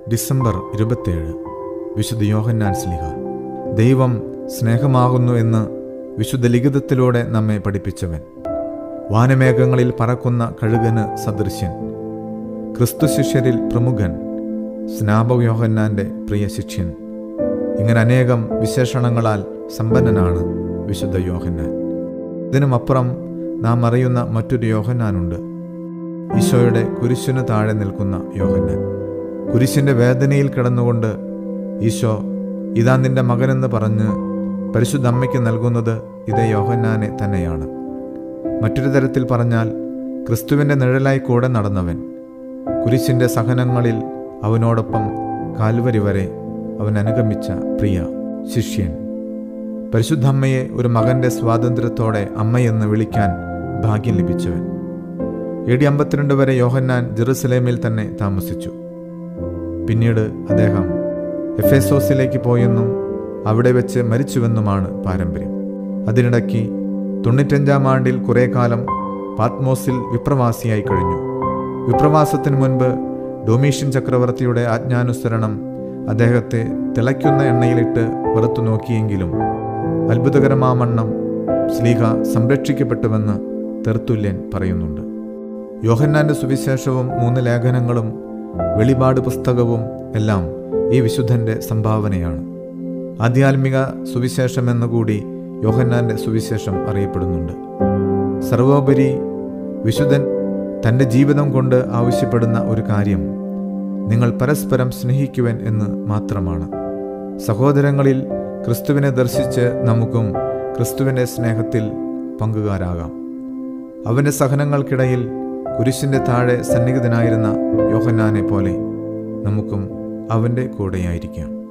December ഇരുപത്തേഴ് വിശുദ്ധ യോഹന്നാൻ സ്ലിഹ ദൈവം സ്നേഹമാകുന്നു എന്ന് വിശുദ്ധ ലിഖിതത്തിലൂടെ നമ്മെ പഠിപ്പിച്ചവൻ വാനമേഘങ്ങളിൽ പറക്കുന്ന കഴുകന് സദൃശ്യൻ ക്രിസ്തു ശിഷ്യരിൽ പ്രമുഖൻ സ്നാപക യോഹന്നാന്റെ പ്രിയ ശിഷ്യൻ ഇങ്ങനെ അനേകം വിശേഷണങ്ങളാൽ സമ്പന്നനാണ് വിശുദ്ധ യോഹന്നാൻ ഇതിനുമപ്പുറം നാം അറിയുന്ന മറ്റൊരു യോഹന്നാനുണ്ട് ഈശോയുടെ കുരിശിനു താഴെ നിൽക്കുന്ന യോഹന്നാൻ കുരിശിന്റെ വേദനയിൽ കിടന്നുകൊണ്ട് ഈശോ ഇതാ നിന്റെ മകനെന്ന് പറഞ്ഞ് പരിശുദ്ധ അമ്മയ്ക്ക് നൽകുന്നത് ഇതേ യോഹന്നാനെ തന്നെയാണ് മറ്റൊരു തരത്തിൽ പറഞ്ഞാൽ ക്രിസ്തുവിൻ്റെ നിഴലായി കൂടെ നടന്നവൻ കുരിശിൻ്റെ സഹനങ്ങളിൽ അവനോടൊപ്പം കാൽവരി വരെ അവൻ അനുഗമിച്ച പ്രിയ ശിഷ്യൻ പരിശുദ്ധ അമ്മയെ ഒരു മകന്റെ സ്വാതന്ത്ര്യത്തോടെ അമ്മയെന്ന് വിളിക്കാൻ ഭാഗ്യം ലഭിച്ചവൻ എ ഡി അമ്പത്തിരണ്ട് വരെ യോഹന്നാൻ ജെറുസലേമിൽ തന്നെ താമസിച്ചു പിന്നീട് അദ്ദേഹം എഫേസോസിലേക്ക് പോയെന്നും അവിടെ വെച്ച് മരിച്ചുവെന്നുമാണ് പാരമ്പര്യം അതിനിടയ്ക്ക് തൊണ്ണൂറ്റഞ്ചാം ആണ്ടിൽ കുറേ കാലം പാത്മോസിൽ വിപ്രവാസിയായി കഴിഞ്ഞു വിപ്രവാസത്തിനു മുൻപ് ഡൊമീഷ്യൻ ചക്രവർത്തിയുടെ ആജ്ഞാനുസരണം അദ്ദേഹത്തെ തിളയ്ക്കുന്ന എണ്ണയിലിട്ട് വെറുത്തു നോക്കിയെങ്കിലും അത്ഭുതകരമാമണ്ണം സ്ലീഹ സംരക്ഷിക്കപ്പെട്ടുവെന്ന് തെർത്തുല്യൻ പറയുന്നുണ്ട് യോഹന്നാന്റെ സുവിശേഷവും മൂന്ന് ലേഖനങ്ങളും വെളിപാട് പുസ്തകവും എല്ലാം ഈ വിശുദ്ധന്റെ സംഭാവനയാണ് ആധ്യാത്മിക സുവിശേഷം എന്നുകൂടി യോഹന്നാന്റെ സുവിശേഷം അറിയപ്പെടുന്നുണ്ട് സർവോപരി വിശുദ്ധൻ തൻ്റെ ജീവിതം കൊണ്ട് ആവശ്യപ്പെടുന്ന ഒരു കാര്യം നിങ്ങൾ പരസ്പരം സ്നേഹിക്കുവൻ എന്ന് മാത്രമാണ് സഹോദരങ്ങളിൽ ക്രിസ്തുവിനെ ദർശിച്ച് നമുക്കും ക്രിസ്തുവിൻ്റെ സ്നേഹത്തിൽ പങ്കുകാരാകാം അവൻ്റെ സഹനങ്ങൾക്കിടയിൽ കുരിശിൻ്റെ താഴെ സന്നിഹിതനായിരുന്ന യോഹന്നാനെ പോലെ നമുക്കും അവൻ്റെ കൂടെയായിരിക്കാം